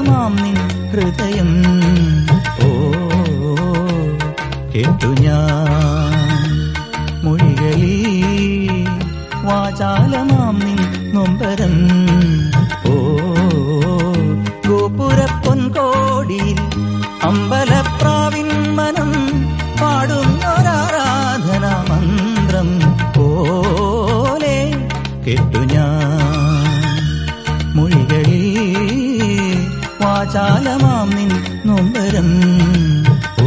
വാചാലമാം നിൻ ഹൃദയം ഓ കേട്ടു ഞാൻ മൊഴികളിൽ വാചാലമാം നിൻ നൊമ്പരം ഓ ഗോപുരപ്പൊൻകോടിയിൽ അമ്പലപ്രാവിൻ മനം പാടുന്നൊരാരാധന മന്ത്രം പോലെ കേട്ടു ഞാൻ മൊഴികളിൽ വാചാലമാം നിൻ നൊമ്പരം ഓ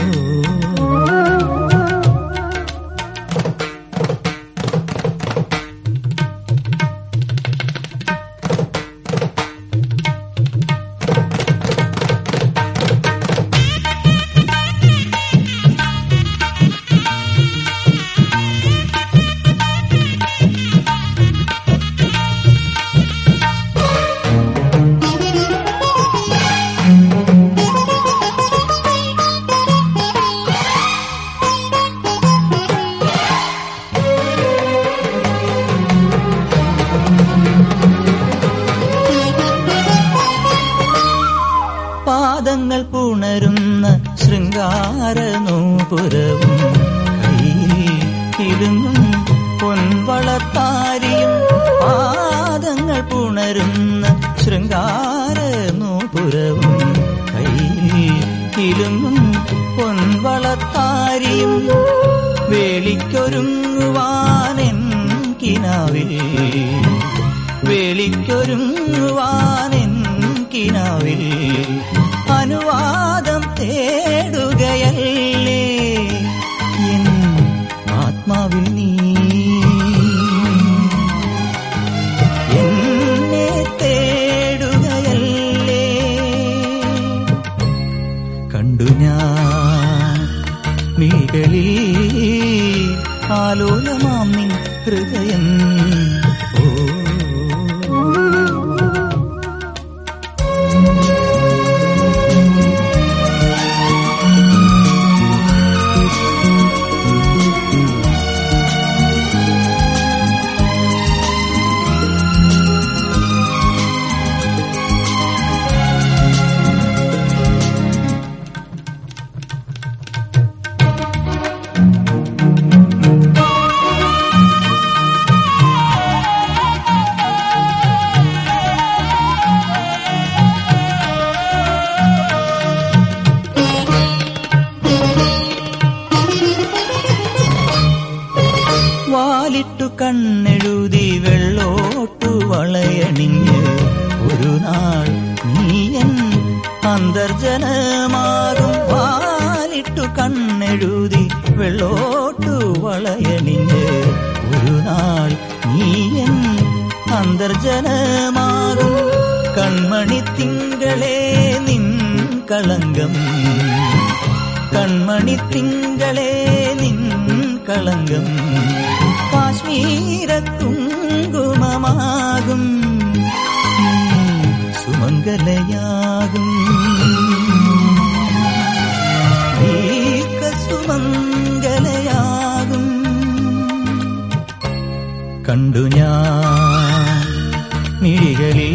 പാദങ്ങൾ പുണരുന്ന ശൃംഗാരനൂപുരവും കയ്യിൽ കിലുങ്ങും പൊൻവളത്താരിയും പാദങ്ങൾ പുണരുന്ന ശൃംഗാരനൂപുരവും കയ്യിൽ കിലുങ്ങും പൊൻവളത്താരിയും വേളിക്കൊരുങ്ങുവാനെൻ കിനാവിൽ വേളിക്കൊരുങ്ങുവാനെൻ കിനാവിൽ അനുവാദം തേടുകയല്ലേ എൻ ആത്മാവിൽ നീ എന്നെ തേടുകയല്ലേ കണ്ടു ഞാൻ മിഴികളിൽ ആലോലമാം നിൻ ഹൃദയം ഓ വാലിട്ടു കണ്ണെഴുതി വെള്ളോട്ടു വളയണിഞ്ഞ് ഒരു നാൾ നീയൻ അന്തർജനമാകും വാലിട്ടു കണ്ണെഴുതി വെള്ളോട്ടു വളയണിഞ്ഞ് ഒരു നാൾ നീയൻ അന്തർജനമാകും കൺമണി തിങ്കളെ നിൻ കളങ്കം കൺമണി തിങ്കളെ നിൻ കളങ്കം കാശ്മീര കുങ്കുമമാകും നീ സുമംഗലയാകും ദീർഘ സുമംഗലയാകും കണ്ടു ഞാൻ മിഴികളിൽ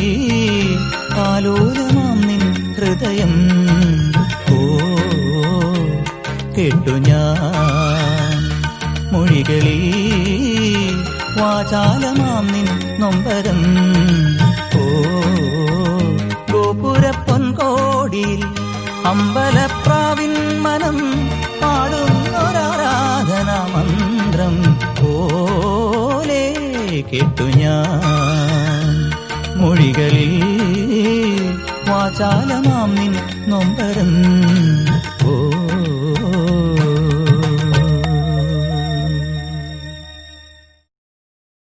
ആലോലമാം നിൻ ഹൃദയം ഓ കേട്ടു ഞാൻ മൊഴികളിൽ വാചാലമാം നിൻ നൊമ്പരം ഓ ഗോപുരപ്പൊൻകോടിയിൽ അമ്പലപ്രാവിൻ മനം പാടുന്നൊരാരാധന മന്ത്രം പോലെ കേട്ടു ഞാൻ മൊഴികളിൽ വാചാലമാം നിൻ നൊമ്പരം